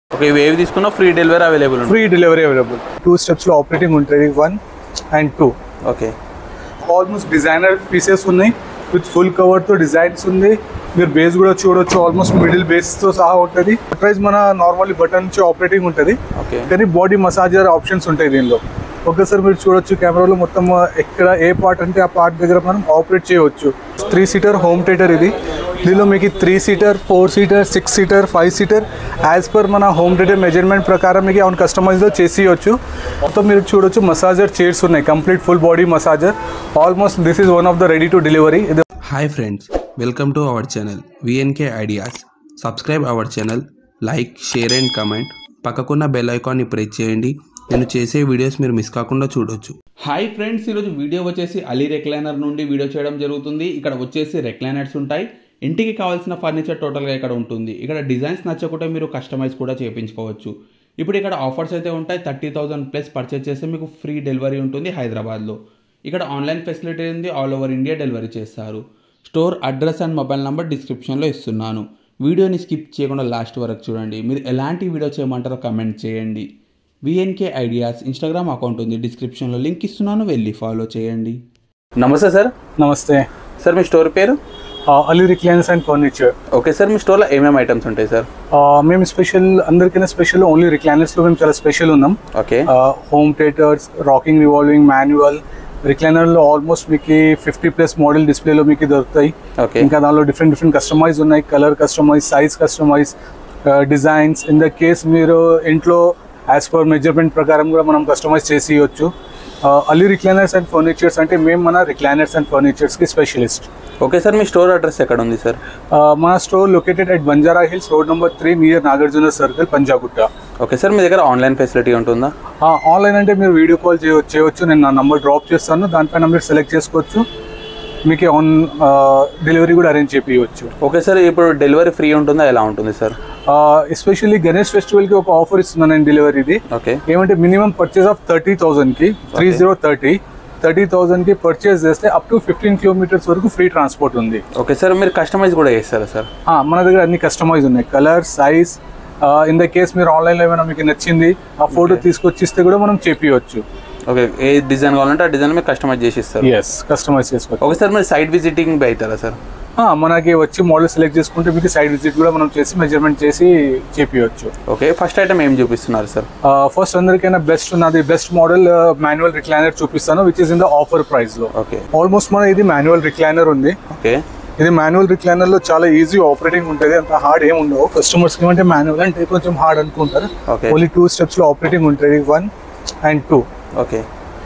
Okay ఇవి ఏవి తీసుకున్నా ఫ్రీ డెలివరీ అవైలబుల్ ఉంది ఫ్రీ డెలివరీ అవైలబుల్ టూ స్టెప్స్లో ఆపరేటింగ్ ఉంటుంది one and two okay almost designer pieces ఉన్నాయి విత్ ఫుల్ కవర్తో డిజైన్స్ ఉంది మీరు బేస్ కూడా చూడొచ్చు ఆల్మోస్ట్ మిడిల్ బేస్తో సహా ఉంటుంది ప్రైస్ మన నార్మల్లీ బటన్ నుంచి ఆపరేటింగ్ ఉంటుంది ఓకే కానీ బాడీ మసాజర్ ఆప్షన్స్ ఉంటాయి దీనిలో ఒకసారి మీరు చూడొచ్చు కెమెరాలో మొత్తం ఎక్కడ ఏ పార్ట్ అంటే ఆ పార్ట్ దగ్గర మనం ఆపరేట్ చేయవచ్చు త్రీ సీటర్ హోమ్ థియేటర్ ఇది దీనిలో మీకు three seater four seater six seater five seater as per మన హోమ్ థియేటర్ మెజర్మెంట్ ప్రకారం మీకు అవును కస్టమైజ్లో చేసేయచ్చు మొత్తం మీరు చూడొచ్చు మసాజర్ చైర్స్ ఉన్నాయి complete full body massager almost this is one of the ready to delivery ఇది hi friends welcome to our channel VNK Ideas subscribe our channel like share and comment పక్కకున్న బెల్ ఐకాన్ని press చేయండి నేను చేసే videos మీరు miss కాకుండా చూడొచ్చు hi friends ఈరోజు వీడియో వచ్చేసి అలీ రెక్లైనర్ నుండి వీడియో చేయడం జరుగుతుంది ఇక్కడ వచ్చేసి రెక్లైనర్స్ ఉంటాయి ఇంటికి కావాల్సిన ఫర్నిచర్ టోటల్గా ఇక్కడ ఉంటుంది ఇక్కడ డిజైన్స్ నచ్చకుంటే మీరు కస్టమైజ్ కూడా చేయించుకోవచ్చు ఇప్పుడు ఇక్కడ ఆఫర్స్ అయితే ఉంటాయి థర్టీ థౌసండ్ ప్లస్ పర్చేస్ చేస్తే మీకు ఫ్రీ డెలివరీ ఉంటుంది హైదరాబాద్లో ఇక్కడ ఆన్లైన్ ఫెసిలిటీ ఉంది ఆల్ ఓవర్ ఇండియా డెలివరీ చేస్తారు store address and mobile number డిస్క్రిప్షన్లో ఇస్తున్నాను వీడియోని స్కిప్ చేయకుండా లాస్ట్ వరకు చూడండి మీరు ఎలాంటి వీడియో చేయమంటారో కమెంట్ చేయండి విఎన్కే ఐడియాస్ ఇన్స్టాగ్రామ్ అకౌంట్ ఉంది డిస్క్రిప్షన్లో లింక్ ఇస్తున్నాను వెళ్ళి ఫాలో చేయండి నమస్తే సార్ నమస్తే సార్ మీ స్టోర్ పేరు Ali recliners and furniture okay sir మీ స్టోర్లో ఏమేమి ఐటమ్స్ ఉంటాయి సార్ మేము స్పెషల్ అందరికైనా స్పెషల్ ఓన్లీ రిక్లైనర్స్లో మేము చాలా స్పెషల్ ఉన్నాం okay home theatres rocking revolving manual రిక్లైనర్లో ఆల్మోస్ట్ మీకు ఫిఫ్టీ ప్లస్ మోడల్ డిస్ప్లేలో మీకు దొరుకుతాయి ఓకే ఇంకా దానిలో డిఫరెంట్ డిఫరెంట్ కస్టమైజ్ ఉన్నాయి colour customize size customize designs in the case మీరు ఇంట్లో యాజ్ పర్ మెజర్మెంట్ ప్రకారం కూడా మనం కస్టమైజ్ చేసి ఇవ్వచ్చు అలీ రిక్లైనర్స్ అండ్ ఫర్నిచర్స్ అంటే మేము మన రిక్లైనర్స్ అండ్ ఫర్నిచర్స్కి స్పెషలిస్ట్ ఓకే సార్ మీ స్టోర్ అడ్రస్ ఎక్కడ ఉంది సార్ మన store located at Banjara Hills road number three near Nagarjuna circle Panjagutta okay sir మీ దగ్గర ఆన్లైన్ ఫెసిలిటీ ఉంటుందా ఆన్లైన్ అంటే మీరు వీడియో కాల్ చేయవచ్చు చేయవచ్చు నేను నా నంబర్ డ్రాప్ చేస్తాను దానిపైన మీరు సెలెక్ట్ చేసుకోవచ్చు మీకు ఆన్ డెలివరీ కూడా అరేంజ్ చేపించవచ్చు ఓకే సార్ ఇప్పుడు డెలివరీ ఫ్రీ ఉంటుందా ఎలా ఉంటుంది సార్ ఎస్పెషల్లీ గణేష్ ఫెస్టివల్కి ఒక ఆఫర్ ఇస్తున్నాను నేను డెలివరీది ఓకే ఏమంటే మినిమం పర్చేస్ ఆఫ్ థర్టీ థౌసండ్కి త్రీ జీరో థర్టీ థర్టీ థౌసండ్కి పర్చేస్ చేస్తే అప్ టు ఫిఫ్టీన్ కిలోమీటర్స్ వరకు ఫ్రీ ట్రాన్స్పోర్ట్ ఉంది ఓకే సార్ మీరు కస్టమైజ్ కూడా చేస్తారా సార్ ఆ, మన దగ్గర అన్ని కస్టమైజ్ ఉన్నాయి colour size in the case మీరు ఆన్లైన్లో ఏమైనా మీకు నచ్చింది ఆ ఫోటో తీసుకొచ్చి ఇస్తే కూడా మనం చేపించవచ్చు ఓకే ఏ డిజైన్ కావాలంటే ఆ డిజైన్ మీరు కస్టమైజ్ చేసి ఇస్తారు ఎస్ కస్టమైజ్ చేసుకోవచ్చు ఓకే సార్ మీరు సైట్ విజిటింగ్ బై అవుతారా సార్ ఆ, మనకి వచ్చి మోడల్ సెలెక్ట్ చేసుకుంటే మీకు సైడ్ విజిట్ కూడా మనం చేసి మెజర్మెంట్ చేసి చేపించవచ్చు ఓకే ఫస్ట్ ఐటమ్ ఏం చూపిస్తున్నారు సార్ ఫస్ట్ అందరికైనా బెస్ట్ ఉన్నది బెస్ట్ మోడల్ మాన్యువల్ రిక్లైనర్ చూపిస్తాను which is in the offer price లో ఓకే ఆల్మోస్ట్ మన ఇది మాన్యువల్ రిక్లైనర్ ఉంది ఓకే ఇది మాన్యువల్ రిక్లైనర్ లో చాలా ఈజీ ఆపరేటింగ్ ఉంటుంది అంత హార్డ్ ఏమి ఉండవు కస్టమర్స్ ఏమంటే మాన్యువల్ అంటే కొంచెం హార్డ్ అనుకుంటారు Okay. ఓన్లీ టూ స్టెప్స్ లో ఆపరేటింగ్ ఉంటుంది వన్ అండ్ టూ ఓకే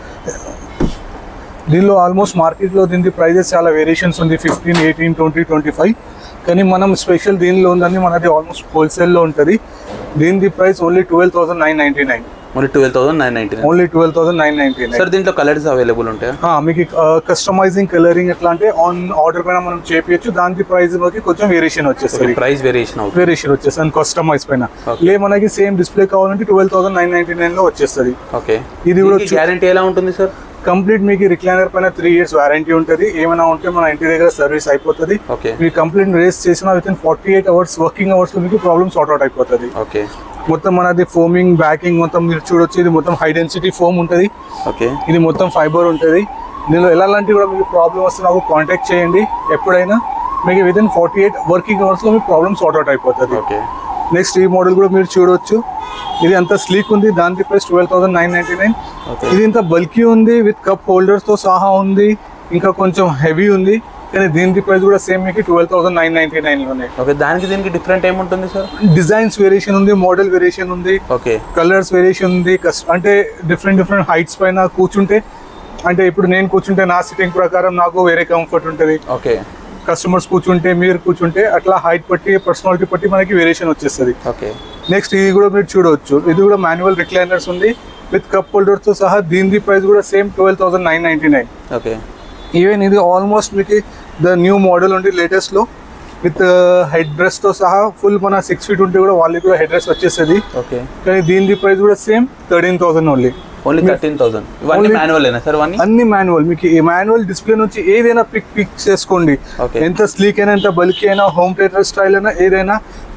దీనిలో ఆల్మోస్ట్ మార్కెట్లో దీని ప్రైజెస్ చాలా వేరియేషన్స్ ఉంది fifteen eighteen twenty twenty five కానీ మనం స్పెషల్ దీనిలో ఉందని మనది ఆల్మోస్ట్ హోల్సేల్లో ఉంటుంది దీని price only twelve thousand nine ninety nine only twelve thousand nine ninety only twelve thousand nine ninety nine sir దీంట్లో కలర్స్ అవైలబుల్ ఉంటాయా మీకు కస్టమైజింగ్ కలరింగ్ ఎట్లా అంటే ఆన్ ఆర్డర్ పైన మనం చేపించచ్చు దానికి ప్రైస్ మనకి కొంచెం వేరియేషన్ వచ్చేస్తుంది ప్రైస్ వేరియేషన్ అవుతుంది వేరియేషన్ వచ్చేస్తుంది కస్టమైజ్ పైన Okay. లే మనకి సేమ్ డిస్ప్లే కావాలంటే twelve thousand nine ninety nine లో వచ్చేస్తుంది ఓకే ఇది కూడా చూ- గ్యారంటీ ఎలా ఉంటుంది సార్ కంప్లీట్ మీకు రిక్లైనర్ పైన త్రీ ఇయర్స్ వారంటీ ఉంటుంది ఏమైనా ఉంటే మన ఇంటి దగ్గర సర్వీస్ అయిపోతుంది ఓకే మీరు కంప్లైంట్ రేస్ చేసిన within forty eight hours working hours లో మీకు ప్రాబ్లమ్ సార్ట్ అవుట్ అయిపోతుంది ఓకే మొత్తం మనది ఫోమింగ్ బ్యాకింగ్ మొత్తం మీరు చూడొచ్చు ఇది మొత్తం హై డెన్సిటీ ఫోమ్ ఉంటుంది ఓకే ఇది మొత్తం ఫైబర్ ఉంటుంది దీనిలో ఎలాంటి కూడా మీకు ప్రాబ్లమ్ వస్తే నాకు కాంటాక్ట్ చేయండి ఎప్పుడైనా మీకు within forty eight working hours లో మీకు ప్రాబ్లమ్ సార్ట్ అవుట్ అయిపోతుంది ఓకే నెక్స్ట్ ఈ మోడల్ కూడా మీరు చూడొచ్చు ఇది అంత స్లీక్ ఉంది దానికి price twelve thousand nine ninety nine okay ఇది ఇంత బల్కీ ఉంది విత్ కప్ హోల్డర్స్ తో సహా ఉంది ఇంకా కొంచెం హెవీ ఉంది కానీ దీనికి ప్రైస్ కూడా సేమ్ మీకు twelve thousand nine ninety nine లోనే ఓకే దానికి దీనికి డిఫరెంట్ ఏముంటుంది సార్ డిజైన్స్ వేరియేషన్ ఉంది మోడల్ వేరియేషన్ ఉంది ఓకే కలర్స్ వేరియేషన్ ఉంది కస్- అంటే డిఫరెంట్ డిఫరెంట్ హైట్స్ పైన కూర్చుంటే అంటే ఇప్పుడు నేను కూర్చుంటే నా సిట్టింగ్ ప్రకారం నాకు వేరే కంఫర్ట్ ఉంటుంది ఓకే కస్టమర్స్ కూర్చుంటే మీరు కూర్చుంటే అట్లా హైట్ బట్టి పర్సనాలిటీ బట్టి మనకి వేరియేషన్ వచ్చేస్తుంది ఓకే నెక్స్ట్ ఇది కూడా మీరు చూడవచ్చు ఇది కూడా మాన్యువల్ రిక్లైనర్స్ ఉంది విత్ కప్ హోల్డర్ తో సహా దీని ప్రైస్ కూడా same twelve thousand nine ninety nine okay even ఇది ఆల్మోస్ట్ మీకు ద న్యూ మోడల్ ఉంది లేటెస్ట్ లో విత్ హెడ్ డ్రెస్ తో సహా ఫుల్ మన సిక్స్ ఫీట్ ఉంటే కూడా వాళ్ళకి కూడా హెడ్ డ్రెస్ వచ్చేస్తుంది ఓకే కానీ దీని ప్రైస్ కూడా same thirteen thousand only only thirteen thousand ఇవన్నీ Only- మాన్యువల్ అయినా సార్ ఇవన్నీ అన్ని మాన్యువల్ మీకు ఈ మాన్యువల్ డిస్ప్లే నుంచి ఏదైనా పిక్ పిక్ చేసుకోండి Okay. ఎంత స్లీక్ అయినా ఎంత బల్కీ అయినా హోమ్ థియేటర్ స్టైల్ అయినా ఏదైనా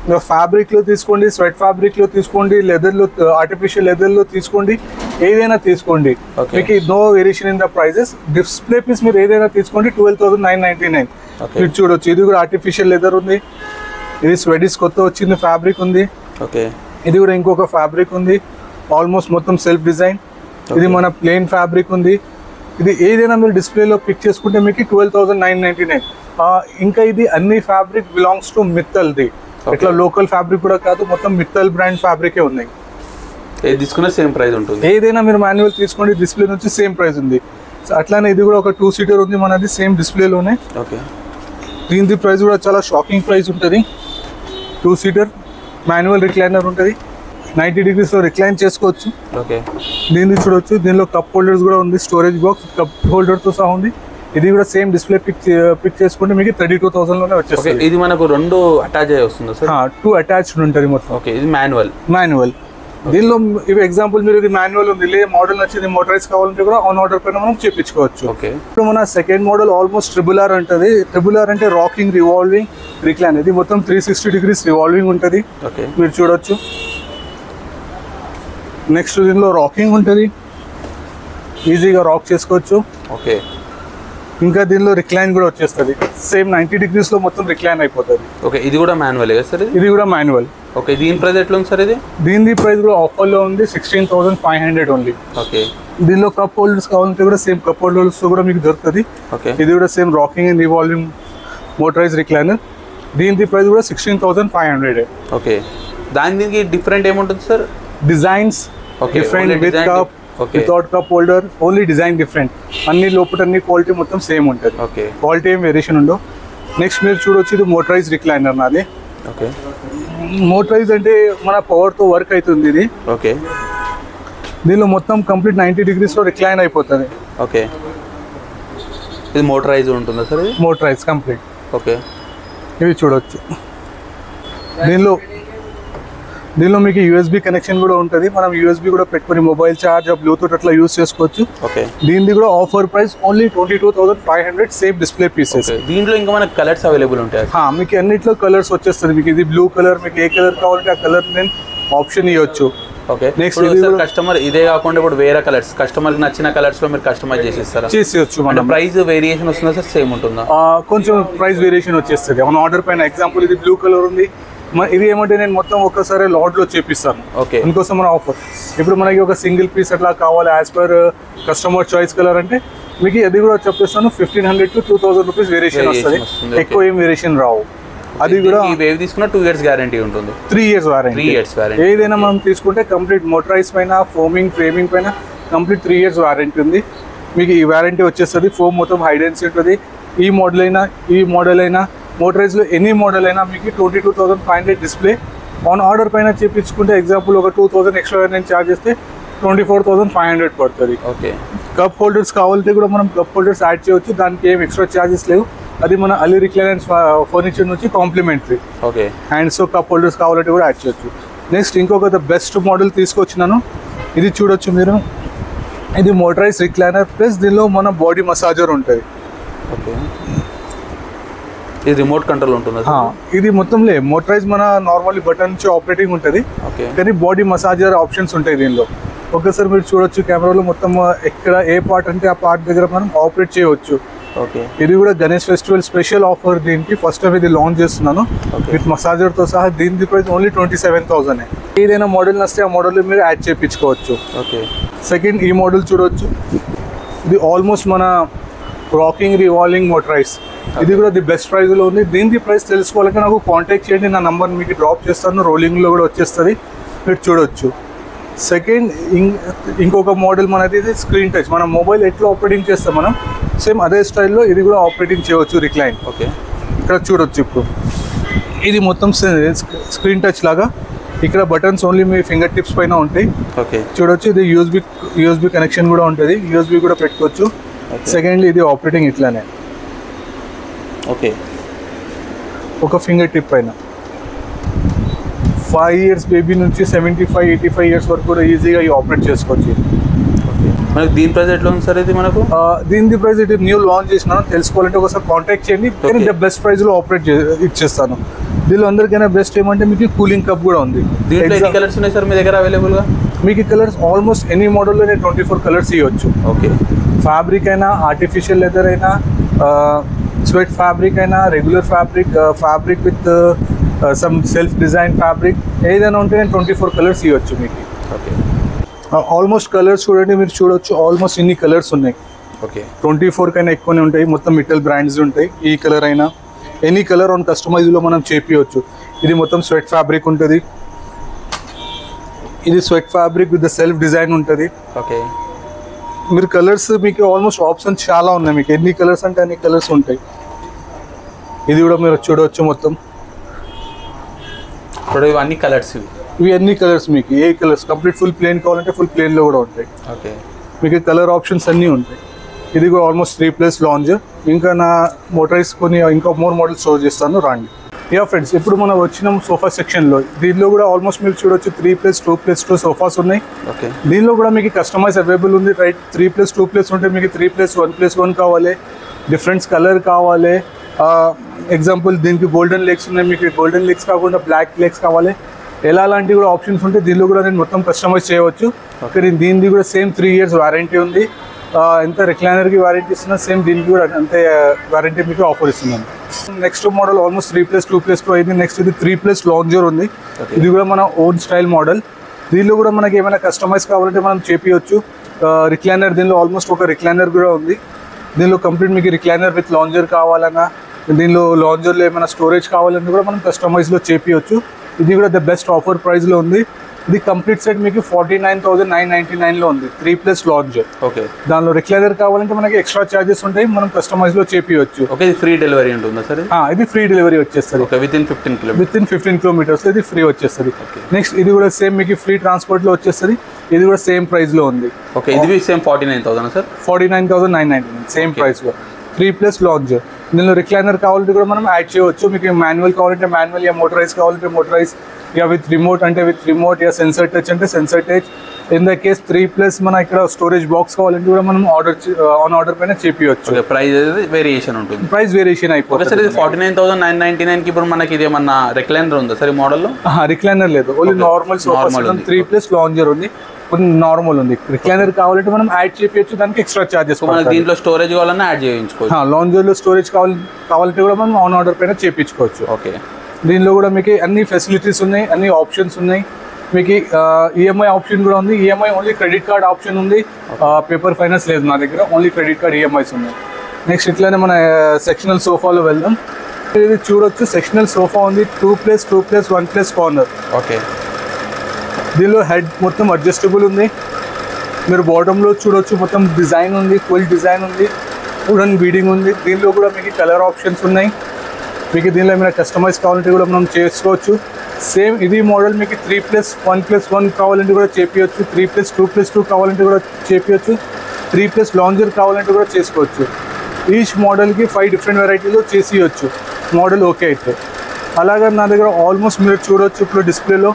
ఫ్యాబ్రిక్ లో తీసుకోండి స్వెట్ ఫ్యాబ్రిక్ లో తీసుకోండి లెదర్ లో ఆర్టిఫిషియల్ లెదర్ లో తీసుకోండి ఏదైనా తీసుకోండి Okay. మీకు no variation in the prices display piece మీరు ఏదైనా తీసుకోండి twelve thousand nine ninety nine Okay. మీరు చూడొచ్చు ఇది కూడా ఆర్టిఫిషియల్ లెదర్ ఉంది ఇది స్వెడిస్ కొత్త వచ్చింది ఫ్యాబ్రిక్ ఉంది ఓకే ఇది కూడా ఇంకొక ఫ్యాబ్రిక్ ఉంది ఆల్మోస్ట్ మొత్తం సెల్ఫ్ డిజైన్ ఇది మన ప్లెయిన్ ఫ్యాబ్రిక్ ఉంది ఇది ఏదైనా మీరు డిస్ప్లేలో పిక్ చేసుకుంటే మీకు twelve thousand nine ninety nine ఇంకా ఇది అన్ని ఫ్యాబ్రిక్ బిలాంగ్స్ టు మిత్తల్ది ఇట్లా లోకల్ ఫ్యాబ్రిక్ కూడా కాదు మొత్తం మిత్తల్ బ్రాండ్ ఫ్యాబ్రికే ఉన్నాయి ఏది తీసుకున్నా సేమ్ ప్రైస్ ఉంటుంది ఏదైనా మీరు మాన్యువల్ తీసుకోండి డిస్ప్లే నుంచి సేమ్ ప్రైస్ ఉంది So అట్లానే ఇది కూడా ఒక టూ సీటర్ ఉంది మనది సేమ్ డిస్ప్లేలోనే ఓకే దీని ప్రైస్ కూడా చాలా షాకింగ్ ప్రైస్ ఉంటుంది టూ సీటర్ మాన్యువల్ రిక్లైనర్ ఉంటుంది నైంటీ డిగ్రీస్లో రిక్లైన్ చేసుకోవచ్చు ఓకే దీన్ని చూడొచ్చు దీనిలో కప్ హోల్డర్స్ కూడా ఉంది స్టోరేజ్ బాక్స్ కప్ హోల్డర్తో సహా ఉంది ఇది కూడా సేమ్ డిస్ప్లే పిక్ పిక్ చేసుకుంటే మీకు థర్టీ టూ థౌసండ్లోనే ఓకే వచ్చేస్తుంది ఇది మనకు రెండు అటాచ్ అయ్యి వస్తుందా సార్ టూ అటాచ్డ్ ఉంటుంది మొత్తం ఓకే ఇది మాన్యువల్ మాన్యువల్ దీనిలో ఇవి ఎగ్జాంపుల్ మీరు ఇది మాన్యువల్ ఉంది లే మోడల్ నచ్చింది మోటరైజ్ కావాలంటే కూడా ఆన్ ఆర్డర్ పైన మనం చేపించుకోవచ్చు ఓకే ఇప్పుడు మన second model almost triple R ఉంటుంది ట్రిబుల్ ఆర్ అంటే రాకింగ్ రివాల్వింగ్ రిక్లైన్ ఇది మొత్తం త్రీ సిక్స్టీ డిగ్రీస్ రివాల్వింగ్ ఉంటుంది ఓకే మీరు చూడొచ్చు నెక్స్ట్ దీనిలో రాకింగ్ ఉంటుంది ఈజీగా రాక్ చేసుకోవచ్చు ఓకే ఇంకా దీనిలో రిక్లైన్ కూడా వచ్చేస్తుంది సేమ్ నైంటీ డిగ్రీస్లో మొత్తం రిక్లైన్ అయిపోతుంది ఓకే ఇది కూడా మాన్యువల్ కదా సార్ ఇది ఇది కూడా మాన్యువల్ ఓకే దీని ప్రైస్ ఎట్లా ఉంది సార్ ఇది దీని ప్రైస్ కూడా ఆఫర్లో ఉంది sixteen thousand five hundred only okay దీనిలో కప్ హోల్డర్స్ కావాలంటే కూడా సేమ్ కప్ హోల్డర్స్ కూడా మీకు దొరుకుతుంది ఓకే ఇది కూడా same rocking and revolving motorize recliner దీని ప్రైస్ కూడా sixteen thousand five hundred okay దాని దీనికి డిఫరెంట్ ఏముంటుంది sir designs Okay, different only with design cup dif- okay. Without cup holder only design different అన్ని లోపల అన్ని క్వాలిటీ మొత్తం సేమ్ ఉంటుంది ఓకే క్వాలిటీ ఏం వేరియేషన్ ఉండవు నెక్స్ట్ మీరు చూడొచ్చు ఇది మోటరైజ్ రిక్లైనర్ నాది ఓకే మోటరైజ్ అంటే మన పవర్తో వర్క్ అవుతుంది ఇది ఓకే దీనిలో మొత్తం కంప్లీట్ నైంటీ డిగ్రీస్లో రిక్లైన్ అయిపోతుంది ఓకే ఇది మోటరైజ్ ఉంటుందా సార్ ఇది మోటరైజ్ కంప్లీట్ ఓకే ఇవి చూడొచ్చు దీనిలో దీనిలో మీకు యూఎస్బి కనెక్షన్ కూడా ఉంటుంది మనం యూఎస్బి కూడా పెట్టుకొని మొబైల్ ఛార్జ్ బ్లూటూత్ అట్లా యూస్ చేసుకోవచ్చు ఓకే దీనిది కూడా offer price only twenty two thousand five hundred same display pieces okay దీంట్లో ఇంకా మనకు కలర్స్ అవైలబుల్ ఉంటాయి మీకు అన్నిట్లో కలర్స్ వచ్చేస్తుంది మీకు ఇది బ్లూ కలర్ మీకు ఏ కలర్ కావాలంటే ఆ కలర్ నేను ఆప్షన్ ఇవ్వచ్చు ఓకే Next నెక్స్ట్ ఇది కూడా- కస్టమర్ ఇదే కాకుండా ఇప్పుడు వేరే కలర్స్ కస్టమర్కి నచ్చిన కలర్స్ లో మీరు కస్టమైజ్ చేసి ఇస్తారా చేసేయచ్చు అంటే మనం ప్రైస్ వేరియేషన్ వస్తుందా సార్ సేమ్ ఉంటుందా ఆ, కొంచెం ప్రైస్ వేరియేషన్ వచ్చేస్తుంది మన ఆర్డర్ పైన ఎగ్జాంపుల్ ఇది బ్లూ కలర్ ఉంది మ- ఇది ఏమంటే నేను మొత్తం ఒక్కసారి లాడ్లో చేపిస్తాను ఓకే అందుకోసం మన ఆఫర్ ఇప్పుడు మనకి ఒక సింగిల్ పీస్ అట్లా కావాలి as per customer choice colour అంటే మీకు అది కూడా చెప్పేస్తాను fifteen hundred to two thousand rupees variation Variation వస్తుంది వస్తుంది, okay. ఎక్కువ ఏం వేరియేషన్ రావు అది కూడా ఈ వేవ్ తీసుకున్న టూ ఇయర్స్ గ్యారంటీ ఉంటుంది three years warranty three years warranty ఏదైనా మనం తీసుకుంటే కంప్లీట్ మోటరైజ్ పైన ఫోమింగ్ ఫ్రేమింగ్ పైన కంప్లీట్ త్రీ ఇయర్స్ వారంటీ ఉంది మీకు ఈ వారంటీ వచ్చేస్తుంది ఫోమ్ మొత్తం హైడెన్సీ ఉంటుంది ఈ మోడల్ అయినా ఈ మోడల్ అయినా మోటరైజ్లో ఎనీ మోడల్ అయినా మీకు twenty two thousand five hundred display on order పైన చేపించుకుంటే ఎగ్జాంపుల్ ఒక టూ థౌసండ్ ఎక్స్ట్రా నేను ఛార్జ్ చేస్తే twenty four thousand five hundred పడుతుంది ఓకే కప్ హోల్డర్స్ కావాలంటే కూడా మనం కప్ హోల్డర్స్ యాడ్ చేయొచ్చు దానికి ఏం ఎక్స్ట్రా ఛార్జెస్ లేవు అది మన అలీ రిక్లైనెన్స్ ఫర్నిచర్ నుంచి complimentary okay hands cup holders కావాలంటే కూడా యాడ్ చేయొచ్చు నెక్స్ట్ ఇంకొక బెస్ట్ మోడల్ తీసుకొచ్చినాను ఇది చూడొచ్చు మీరు ఇది మోటరైజ్ రిక్లైనర్ ప్లస్ దీనిలో మన బాడీ మసాజర్ ఉంటుంది ఓకే ఇది రిమోట్ కంట్రోల్ ఉంటుందా ఆ, సార్ ఇది మొత్తం లే మోటరైజ్ మన నార్మల్లీ బటన్ నుంచి ఆపరేటింగ్ ఉంటుంది ఓకే కానీ బాడీ మసాజర్ ఆప్షన్స్ ఉంటాయి దీనిలో ఒకసారి మీరు చూడొచ్చు కెమెరాలో మొత్తం ఎక్కడ ఏ పార్ట్ అంటే ఆ పార్ట్ దగ్గర మనం ఆపరేట్ చేయవచ్చు ఓకే ఇది కూడా గణేష్ ఫెస్టివల్ స్పెషల్ ఆఫర్ దీనికి ఫస్ట్ టైం ఇది లాంచ్ చేస్తున్నాను Okay. విత్ మసాజర్ తో సహా దీని price only twenty seven thousand ఏదైనా మోడల్ వస్తే ఆ మోడల్ మీరు యాడ్ చేయించుకోవచ్చు ఓకే సెకండ్ ఈ మోడల్ చూడొచ్చు ఇది ఆల్మోస్ట్ మన రాకింగ్ రివాల్వింగ్ మోటరైజ్ ఇది కూడా ది బెస్ట్ ప్రైస్ లో ఉంది దీని ప్రైస్ తెలుసుకోవాలంటే నాకు కాంటాక్ట్ చేయండి నా నంబర్ మీకు డ్రాప్ చేస్తాను రోలింగ్ లో కూడా వచ్చేస్తుంది మీరు చూడొచ్చు సెకండ్ ఇంకొక మోడల్ మనది ఇది స్క్రీన్ టచ్ మన మొబైల్ ఎట్లా ఆపరేటింగ్ చేస్తాం మనం సేమ్ అదే స్టైల్లో ఇది కూడా ఆపరేటింగ్ చేయవచ్చు రిక్లైన్ ఓకే ఇక్కడ చూడొచ్చు ఇప్పుడు ఇది మొత్తం స్క్రీన్ టచ్ లాగా ఇక్కడ బటన్స్ ఓన్లీ మీ ఫింగర్ టిప్స్ పైన ఉంటాయి ఓకే చూడొచ్చు ఇది యూఎస్బి యూఎస్బి కనెక్షన్ కూడా ఉంటుంది యూఎస్బి కూడా పెట్టుకోవచ్చు Okay. సెకండ్ ఇది ఆపరేటింగ్ ఇట్లానే ఓకే ఒక ఫింగర్ టిప్ పైన ఫైవ్ ఇయర్స్ బేబీ నుంచి seventy five eighty five years వరకు కూడా ఈజీగా ఈ ఆపరేట్ చేసుకోవచ్చు ఓకే మనకి దీని ప్రైస్ ఎట్లా ఉంది సార్ ఇది మనకు ఆ, దీని ప్రైస్ ఇది న్యూ లాంచ్ చేసినాను తెలుసుకోవాలంటే ఒకసారి కాంటాక్ట్ చేయండి నేను Okay. ద బెస్ట్ ప్రైస్లో ఆపరేట్ ఇచ్చేస్తాను దీనిలో అందరికైనా బెస్ట్ ఏమంటే మీకు కూలింగ్ కప్ కూడా ఉంది దీంట్లో ఎన్ని Exa- కలర్స్ ఉన్నాయి సార్ మీ దగ్గర అవైలబుల్గా మీకు కలర్స్ ఆల్మోస్ట్ ఎనీ మోడల్లో నేను ట్వంటీ ఫోర్ కలర్స్ ఇవ్వచ్చు ఓకే ఫ్యాబ్రిక్ అయినా ఆర్టిఫిషియల్ లెదర్ అయినా స్వెట్ ఫ్యాబ్రిక్ అయినా regular fabric fabric with some self design fabric ఏదైనా ఉంటే నేను ట్వంటీ ఫోర్ కలర్స్ ఇవ్వచ్చు మీకు ఓకే ఆల్మోస్ట్ కలర్స్ చూడండి మీరు చూడొచ్చు ఆల్మోస్ట్ ఇన్ని కలర్స్ ఉన్నాయి ఓకే ట్వంటీ ఫోర్ కైనా ఎక్కువనే ఉంటాయి మొత్తం మిట్టల్ బ్రాండ్స్ ఉంటాయి ఈ కలర్ అయినా ఎనీ కలర్ ఆన్ కస్టమైజ్లో మనం చేపియవచ్చు ఇది మొత్తం స్వెట్ ఫ్యాబ్రిక్ ఉంటుంది ఇది suede fabric with self design ఉంటుంది ఓకే మీరు కలర్స్ మీకు ఆల్మోస్ట్ ఆప్షన్స్ చాలా ఉన్నాయి మీకు ఎన్ని కలర్స్ అంటే అన్ని కలర్స్ ఉంటాయి ఇది కూడా మీరు చూడవచ్చు మొత్తం ఇప్పుడు ఇవన్నీ కలర్స్ ఇవి ఇవి అన్ని కలర్స్ మీకు ఏ కలర్స్ కంప్లీట్ ఫుల్ ప్లేన్ కావాలంటే ఫుల్ ప్లేన్లో కూడా ఉంటాయి ఓకే మీకు కలర్ ఆప్షన్స్ అన్నీ ఉంటాయి ఇది కూడా ఆల్మోస్ట్ త్రీ ప్లస్ లాంజ్ ఇంకా నా మోటరైజ్ కొన్ని ఇంకా మోర్ మోడల్స్ షో చేస్తాను రాండి యా ఫ్రెండ్స్ ఇప్పుడు మనం వచ్చినాం సోఫా సెక్షన్లో దీనిలో కూడా ఆల్మోస్ట్ మీరు చూడొచ్చు three plus two plus two sofas ఉన్నాయి ఓకే దీనిలో కూడా మీకు కస్టమైజ్ అవైలబుల్ ఉంది right three plus two plus ఉంటే మీకు three plus one plus one కావాలి డిఫరెంట్ కలర్ కావాలి ఎగ్జాంపుల్ దీనికి గోల్డెన్ లెగ్స్ ఉన్నాయి మీకు గోల్డెన్ లెగ్స్ కాకుండా బ్లాక్ లెగ్స్ కావాలి ఎలా లాంటివి కూడా ఆప్షన్స్ ఉంటే దీనిలో కూడా నేను మొత్తం కస్టమైజ్ చేయవచ్చు కానీ దీనిది కూడా సేమ్ త్రీ ఇయర్స్ వారంటీ ఉంది ఆ, ఎంత రిక్లైనర్కి వారంటీ ఇస్తున్నా సేమ్ దీనికి కూడా అంతే వారంటీ మీకు ఆఫర్ ఇస్తున్నాను next model almost three plus two plus two అయింది నెక్స్ట్ ఇది త్రీ ప్లస్ లాంజర్ ఉంది Okay. ఇది కూడా మన ఓన్ స్టైల్ మోడల్ దీనిలో కూడా మనకి ఏమైనా కస్టమైజ్ కావాలంటే మనం చేపియొచ్చు రిక్లైనర్ దీనిలో ఆల్మోస్ట్ ఒక రిక్లైనర్ కూడా ఉంది దీనిలో కంప్లీట్ మీకు రిక్లైనర్ విత్ లాంజర్ కావాలన్నా దీనిలో లాంజర్లో ఏమైనా స్టోరేజ్ కావాలన్నా కూడా మనం కస్టమైజ్లో చేపియొచ్చు ఇది కూడా ద బెస్ట్ ఆఫర్ ప్రైస్లో ఉంది ఇది కంప్లీట్ సెట్ మీకు forty nine thousand nine ninety నైన్లో ఉంది త్రీ ప్లస్ లాంజర్ ఓకే దానిలో రిక్లైనర్ కావాలంటే మనకి ఎక్స్ట్రా ఛార్జెస్ ఉంటాయి మనం కస్టమైజ్లో చేపియొచ్చు ఓకే ఇది ఫ్రీ డెలివరీ ఉంటుందా సార్ ఇది? ఆ, ఇది ఫ్రీ డెలివరీ వచ్చేస్తుంది okay within fifteen kilometre within fifteen kilometres ఇది ఫ్రీ వచ్చేస్తుంది Okay. నెక్స్ట్ ఇది కూడా సేమ్ మీకు ఫ్రీ ట్రాన్స్పోర్ట్లో వచ్చేస్తుంది ఇది కూడా సేమ్ ప్రైస్లో ఉంది ఓకే ఇది same forty nine thousand sir forty nine thousand nine ninety nine same ప్రైస్లో త్రీ ప్లస్ లాంజ్ దీనిలో రిక్లైనర్ కావాలంటే కూడా మనం యాడ్ చేయవచ్చు మీకు మాన్యువల్ కావాలంటే మాన్యువల్ యా మోటరైజ్ కావాలంటే మోటరైజ్ యా విత్ రిమోట్ అంటే విత్ రిమోట్ యా సెన్సర్ టచ్ అంటే sensor touch in the case three plus మన ఇక్కడ స్టోరేజ్ బాక్స్ కావాలంటే కూడా మనం ఆర్డర్ ఆన్ ఆర్డర్ పైన చేపియచ్చు ఓకే ప్రైస్ అనేది వేరియేషన్ ఉంటుంది ప్రైస్ వేరియేషన్ ఓకే సార్ అయిపోతుంది ఇది forty nine thousand nine ninety నైన్కి ఇప్పుడు మనకి ఇది ఏమన్నా రిక్లైనర్ ఉందా సార్ ఈ మోడల్లో రిక్లైనర్ లేదు only Okay. Normal Normal sofa ఉంది. త్రీ ప్లస్ లాంజర్ ఉంది కొన్ని నార్మల్ ఉంది రిక్లైనర్ కావాలంటే మనం యాడ్ చేపించచ్చు దానికి ఎక్స్ట్రా చార్జెస్ సో మనకి దీంట్లో స్టోరేజ్ కావాలన్నా యాడ్ చేయించుకోవచ్చు లాంజర్ లో స్టోరేజ్ కావాలి కావాలంటే కూడా మనం ఆన్ ఆర్డర్ పైన చేపించుకోవచ్చు ఓకే దీనిలో కూడా మీకు అన్ని ఫెసిలిటీస్ ఉన్నాయి అన్ని ఆప్షన్స్ ఉన్నాయి మీకు ఈఎంఐ ఆప్షన్ కూడా ఉంది EMI only credit card option ఉంది పేపర్ ఫైనాన్స్ లేదు నా దగ్గర ఓన్లీ క్రెడిట్ కార్డ్ ఈఎంఐస్ ఉన్నాయి నెక్స్ట్ ఇట్లానే మన సెక్షనల్ సోఫాలో వెళ్దాం ఇది చూడొచ్చు సెక్షనల్ సోఫా ఉంది two plus two plus one plus corner okay దీనిలో హెడ్ మొత్తం అడ్జస్టబుల్ ఉంది మీరు బాటంలో చూడొచ్చు మొత్తం డిజైన్ ఉంది ఫుల్ డిజైన్ ఉంది వుడన్ బీడింగ్ ఉంది దీనిలో కూడా మీకు కలర్ ఆప్షన్స్ ఉన్నాయి మీకు దీనిలో ఏమైనా కస్టమైజ్ కావాలంటే కూడా మనం చేసుకోవచ్చు సేమ్ ఇది మోడల్ మీకు three plus one plus one కావాలంటే కూడా చేపించవచ్చు three plus two plus two కావాలంటే కూడా చేపించవచ్చు త్రీ ప్లస్ లాంజర్ కావాలంటే కూడా చేసుకోవచ్చు ఈచ్ మోడల్కి ఫైవ్ డిఫరెంట్ వెరైటీలో చేసియచ్చు మోడల్ ఓకే అయితే అలాగే నా దగ్గర ఆల్మోస్ట్ మీరు చూడొచ్చు ఇప్పుడు డిస్ప్లేలో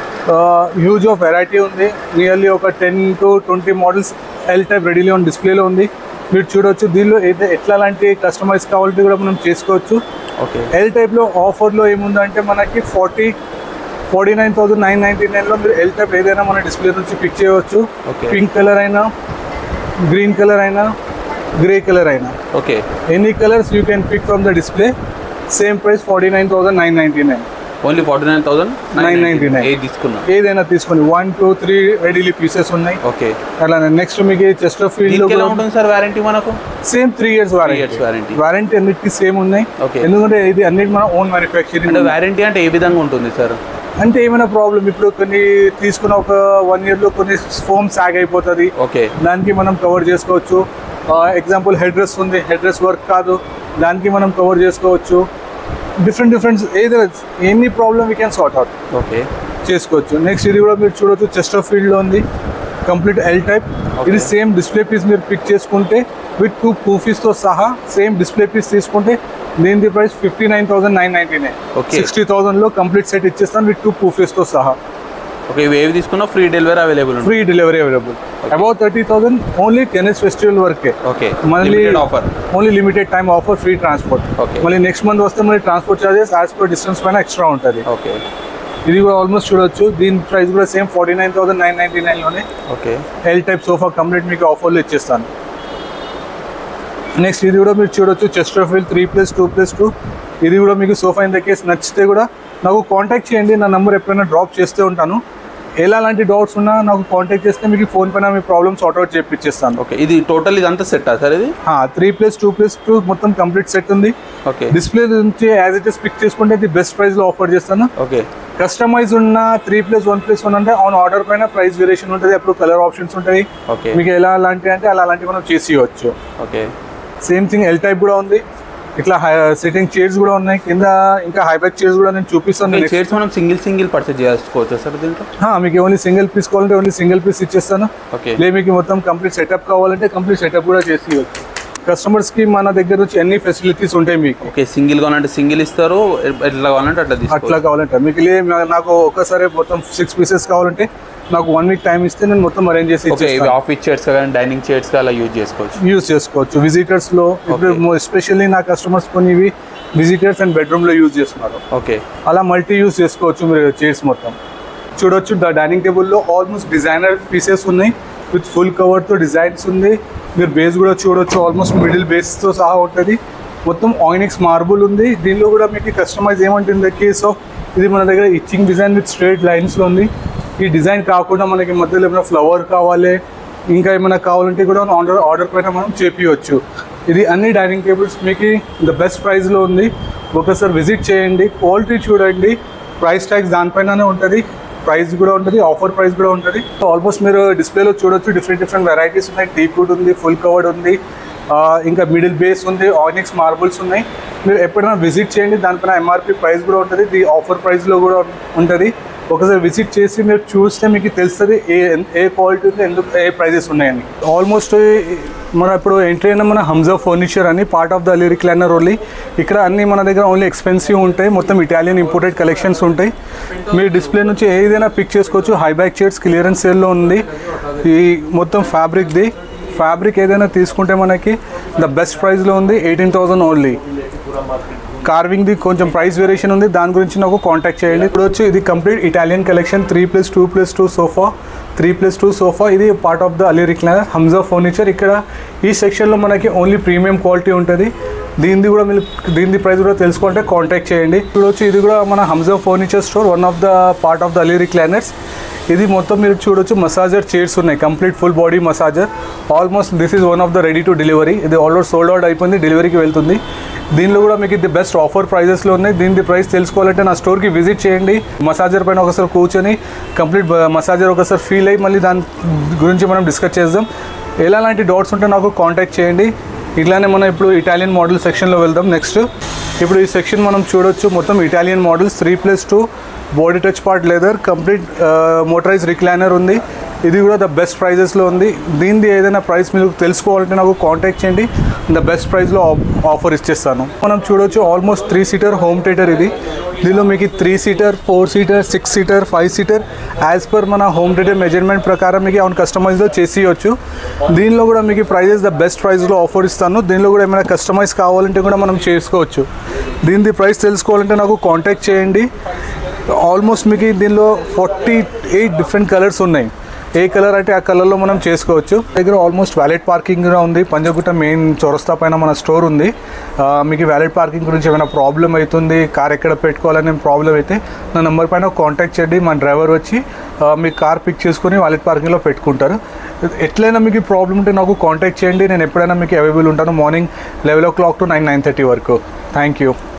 హ్యూజ్ ఆఫ్ వెరైటీ ఉంది నియర్లీ ఒక ten to twenty models L type రెడీలో ఉన్న డిస్ప్లేలో ఉంది మీరు చూడొచ్చు దీనిలో ఏదైతే ఎట్లా లాంటి కస్టమైజ్ కావాలంటే కూడా మనం చేసుకోవచ్చు ఓకే ఎల్ టైప్లో ఆఫర్లో ఏముందంటే మనకి forty forty nine thousand nine ninety నైన్లో మీరు ఎల్ టైప్ ఏదైనా మన డిస్ప్లే నుంచి పిక్ చేయవచ్చు Okay. పింక్ కలర్ అయినా గ్రీన్ కలర్ అయినా గ్రే కలర్ అయినా okay any colours you can pick from the display same price forty nine thousand nine ninety nine only forty nine thousand 999. ఏ తీసుకున్నా ఏదైనా తీసుకొని one two three readily pieces ఉన్నాయి okay అలానే next మీకు chesterfield దీనికి ఎలా ఉంటుంది సార్ వారంటీ మనకు same three years years warranty warranty. Warranty అన్నిటికీ సేమ్ ఉన్నాయి Okay. ఎందుకంటే ఇది అన్నిటి మన ఓన్ మ్యానుఫ్యాక్చరింగ్ అంటే వారంటీ అంటే ఏ విధంగా ఉంటుంది సార్ అంటే ఏమైనా ప్రాబ్లం ఇప్పుడు కొన్ని తీసుకున్న ఒక వన్ ఇయర్ లో కొన్ని ఫోమ్ సాగ్ అయిపోతుంది ఓకే దానికి మనం కవర్ చేసుకోవచ్చు ఎగ్జాంపుల్ హెడ్ డ్రెస్ ఉంది హెడ్ డ్రెస్ వర్క్ కాదు దానికి మనం కవర్ చేసుకోవచ్చు డిఫరెంట్ డిఫరెంట్ ఏదైనా any problem we can sort out okay చేసుకోవచ్చు నెక్స్ట్ ఇది కూడా మీరు చూడొచ్చు చెస్టర్ ఫీల్డ్లో ఉంది కంప్లీట్ ఎల్ టైప్ ఇది సేమ్ డిస్ప్లే పీస్ మీరు పిక్ చేసుకుంటే విత్ టూ పూఫీస్తో సహా సేమ్ డిస్ప్లే పీస్ తీసుకుంటే దీని price fifty nine thousand nine ninety nine Okay. Sixty థౌసండ్లో కంప్లీట్ సెట్ ఇచ్చేస్తాను విత్ టూ పూఫీస్తో సహా ఓకే ఇవి ఏవి తీసుకున్నా ఫ్రీ డెలివరీ అవైలబుల్ ఉంది free delivery available about thirty thousand only టెన్నిస్ ఫెస్టివల్ వరకే ఓకే మళ్ళీ offer only limited time offer free transport Okay. మళ్ళీ నెక్స్ట్ మంత్ వస్తే మళ్ళీ transport charges as per distance పైన ఎక్స్ట్రా ఉంటుంది ఓకే ఇది కూడా ఆల్మోస్ట్ చూడొచ్చు దీని ప్రైస్ కూడా same forty nine thousand nine ninety నైన్లోనే okay L type sofa complete మీకు ఆఫర్లో ఇచ్చేస్తాను నెక్స్ట్ ఇది కూడా మీరు చూడొచ్చు Chester chesterfield three plus two plus two ఇది కూడా మీకు సోఫా ఇన్ ద కేస్ నచ్చితే కూడా నాకు కాంటాక్ట్ చేయండి నా నెంబర్ ఎప్పుడైనా డ్రాప్ చేస్తూ ఉంటాను ఎలా లాంటి డౌట్స్ ఉన్నా నాకు కాంటాక్ట్ చేస్తే మీకు ఫోన్ పైన మీ ప్రాబ్లమ్ సార్ట్ అవుట్ చేపిచ్చేస్తాను ఓకే ఇది టోటల్ ఇదంతా సెట్టా సార్ ఇది three plus two plus two మొత్తం కంప్లీట్ సెట్ ఉంది ఓకే డిస్ప్లే నుంచి యాజ్ ఇట్ ఇస్ పిక్ చేసుకుంటే ఇది బెస్ట్ ప్రైస్లో ఆఫర్ చేస్తాను ఓకే కస్టమైజ్ ఉన్న three plus one plus one అంటే ఆన్ ఆర్డర్ పైన ప్రైస్ వేరియేషన్ ఉంటుంది అప్పుడు కలర్ ఆప్షన్స్ ఉంటాయి ఓకే మీకు ఎలా అలాంటి అంటే అలా అలాంటివి మనం చేసి ఇవ్వచ్చు okay same thing L type కూడా ఉంది ఇట్లా సిట్టింగ్ చైర్స్ కూడా ఉన్నాయి కింద ఇంకా హైబ్యాక్ చైర్స్ కూడా నేను చూపిస్తాను next. చైర్స్ మనం సింగిల్ సింగిల్ పర్చేజ్ చేసుకోవచ్చా సార్ దీంట్లో హా, మీకు ఓన్లీ సింగిల్ పీస్ కావాలంటే ఓన్లీ సింగిల్ పీస్ ఇచ్చేస్తాను ఓకే లే మీకు మొత్తం కంప్లీట్ సెటప్ కావాలంటే కంప్లీట్ సెటప్ కూడా చేసి ఇవ్వచ్చు కస్టమర్స్ కి మన దగ్గర నుంచి అన్ని ఫెసిలిటీస్ ఉంటాయి మీకు ఓకే సింగిల్ కావాలంటే సింగిల్ ఇస్తారు ఎట్లా కావాలంటే అట్లా అట్లా తీసుకోవాలి కావాలంటే మీకు లే నాకు ఒక్కసారి మొత్తం సిక్స్ పీసెస్ కావాలంటే నాకు వన్ వీక్ టైం ఇస్తే నేను మొత్తం అరేంజ్ చేసి ఓకే ఇవి ఇచ్చేస్తాను ఆఫీస్ చైర్స్ కానీ డైనింగ్ చైర్స్ అలా యూజ్ చేసుకోవచ్చు యూజ్ చేసుకోవచ్చు విజిటర్స్ లో ఇప్పుడు ఎస్పెషల్లీ నా కస్టమర్స్ కొన్ని ఇవి విజిటర్స్ అండ్ బెడ్రూమ్ లో యూజ్ చేస్తున్నారు ఓకే అలా మల్టీ యూజ్ చేసుకోవచ్చు మీరు చైర్స్ మొత్తం చూడొచ్చు ద డైనింగ్ టేబుల్లో ఆల్మోస్ట్ డిజైనర్ పీసెస్ ఉన్నాయి విత్ ఫుల్ కవర్తో డిజైన్స్ ఉంది మీరు బేస్ కూడా చూడొచ్చు ఆల్మోస్ట్ మిడిల్ బేస్తో సహా ఉంటుంది మొత్తం ఆయినిక్స్ మార్బుల్ ఉంది దీనిలో కూడా మీకు కస్టమైజ్ ఏమంటుంది కేస్ ఆఫ్ ఇది మన దగ్గర ఇచ్చింగ్ డిజైన్ విత్ స్ట్రేట్ లైన్స్లో ఉంది ఈ డిజైన్ కాకుండా మనకి మధ్యలో ఏమైనా ఫ్లవర్ కావాలి ఇంకా ఏమైనా కావాలంటే కూడా ఆర్డర్ ఆర్డర్ పైన మనం చేపించవచ్చు ఇది అన్ని డైనింగ్ టేబుల్స్ మీకు ద బెస్ట్ ప్రైస్లో ఉంది ఒకసారి విజిట్ చేయండి క్వాలిటీ చూడండి ప్రైస్ ట్యాక్స్ దానిపైననే ఉంటుంది ప్రైస్ కూడా ఉంటుంది ఆఫర్ ప్రైస్ కూడా ఉంటుంది ఆల్మోస్ట్ మీరు డిస్ప్లేలో చూడొచ్చు డిఫరెంట్ డిఫరెంట్ వెరైటీస్ ఉన్నాయి టీ కుడ్ ఉంది ఫుల్ కవర్డ్ ఉంది ఆ, ఇంకా మిడిల్ బేస్ ఉంది ఆనిక్స్ మార్బుల్స్ ఉన్నాయి మీరు ఎప్పుడైనా విజిట్ చేయండి దానిపైన ఎంఆర్పి ప్రైస్ కూడా ఉంటుంది ఇది ఆఫర్ ప్రైస్లో కూడా ఉంటుంది ఒకసారి విజిట్ చేసి మీరు చూస్తే మీకు తెలుస్తుంది ఏ ఏ క్వాలిటీ ఉంది ఎందుకు ఏ ప్రైజెస్ ఉన్నాయని ఆల్మోస్ట్ మన ఇప్పుడు ఎంట్రీ అయిన మన హంజా ఫర్నిచర్ అని part of the recliner only ఇక్కడ అన్ని మన దగ్గర ఓన్లీ ఎక్స్పెన్సివ్ ఉంటాయి మొత్తం ఇటాలియన్ ఇంపోర్టెడ్ కలెక్షన్స్ ఉంటాయి మీరు డిస్ప్లే నుంచి ఏదైనా పిక్ చేసుకోవచ్చు హైబ్యాక్ చైర్స్ క్లియరెన్స్ సేల్లో ఉంది ఈ మొత్తం ఫ్యాబ్రిక్ది ఫ్యాబ్రిక్ ఏదైనా తీసుకుంటే మనకి ద బెస్ట్ ప్రైస్లో ఉంది ఎయిటీన్ థౌజండ్ ఓన్లీ కార్వింగ్ది కొంచెం ప్రైస్ వేరియేషన్ ఉంది దాని గురించి నాకు కాంటాక్ట్ చేయండి ఇప్పుడు వచ్చి ఇది complete Italian collection three plus two plus two sofa three plus two sofa ఇది part of the Ali recliner Hamza furniture ఇక్కడ ఈ సెక్షన్లో మనకి ఓన్లీ ప్రీమియం క్వాలిటీ ఉంటుంది దీనిది కూడా మీరు దీని ప్రైస్ కూడా తెలుసుకుంటే కాంటాక్ట్ చేయండి ఇప్పుడు వచ్చి ఇది కూడా మన Hamza furniture store one of the part of the Ali recliners ఇది మొత్తం మీరు చూడొచ్చు మసాజర్ చైర్స్ ఉన్నాయి complete full body massager almost this is one of the ready to delivery ఇది ఆల్రెడీ సోల్డ్ అవుట్ అయిపోయింది డెలివరీకి వెళ్తుంది దీనిలో కూడా మీకు ఇది బెస్ట్ ఆఫర్ ప్రైజెస్లో ఉన్నాయి దీని ప్రైస్ తెలుసుకోవాలంటే నా స్టోర్కి విజిట్ చేయండి మసాజర్ పైన ఒకసారి కూర్చొని కంప్లీట్ మసాజర్ ఒకసారి ఫీల్ అయ్యి మళ్ళీ దాని గురించి మనం డిస్కస్ చేద్దాం ఎలాంటి డౌట్స్ ఉంటే నాకు కాంటాక్ట్ చేయండి ఇట్లానే మనం ఇప్పుడు ఇటాలియన్ మోడల్ సెక్షన్లో వెళ్దాం నెక్స్ట్ ఇప్పుడు ఈ సెక్షన్ మనం చూడొచ్చు మొత్తం Italian models three plus two body touch part leather complete motorise recliner ఉంది ఇది కూడా ద బెస్ట్ ప్రైజెస్లో ఉంది దీనిది ఏదైనా ప్రైస్ మీరు తెలుసుకోవాలంటే నాకు కాంటాక్ట్ చేయండి ద బెస్ట్ ప్రైస్లో ఆఫర్ ఇచ్చేస్తాను మనం చూడొచ్చు almost three seater home theatre ఇది దీనిలో మీకు three seater four seater six seater five seater as per మన హోమ్ థియేటర్ మెజర్మెంట్ ప్రకారం మీకు అవును కస్టమైజ్లో చేసి ఇవ్వచ్చు దీనిలో కూడా మీకు ప్రైజెస్ ద బెస్ట్ ప్రైస్లో ఆఫర్ ఇస్తాను దీనిలో కూడా ఏమైనా కస్టమైజ్ కావాలంటే కూడా మనం చేసుకోవచ్చు దీనిది ప్రైస్ తెలుసుకోవాలంటే నాకు కాంటాక్ట్ చేయండి ఆల్మోస్ట్ మీకు దీనిలో ఫార్టీ ఎయిట్ డిఫరెంట్ కలర్స్ ఉన్నాయి ఏ కలర్ అంటే ఆ కలర్లో మనం చేసుకోవచ్చు దగ్గర ఆల్మోస్ట్ వ్యాలెట్ పార్కింగ్ కూడా ఉంది పంజగుట్ట మెయిన్ చౌరస్తా పైన మన స్టోర్ ఉంది ఆ, మీకు వ్యాలెట్ పార్కింగ్ గురించి ఏమైనా ప్రాబ్లం అవుతుంది కార్ ఎక్కడ పెట్టుకోవాలనే ప్రాబ్లం అయితే నా నెంబర్ పైన కాంటాక్ట్ చేయండి మన డ్రైవర్ వచ్చి ఆ, మీ కార్ పిక్ చేసుకుని వ్యాలెట్ పార్కింగ్లో పెట్టుకుంటారు ఎట్లయినా మీకు ప్రాబ్లం ఉంటే నాకు కాంటాక్ట్ చేయండి నేను ఎప్పుడైనా మీకు అవైలబుల్ ఉంటాను morning eleven o'clock to nine nine thirty వరకు థ్యాంక్ యూ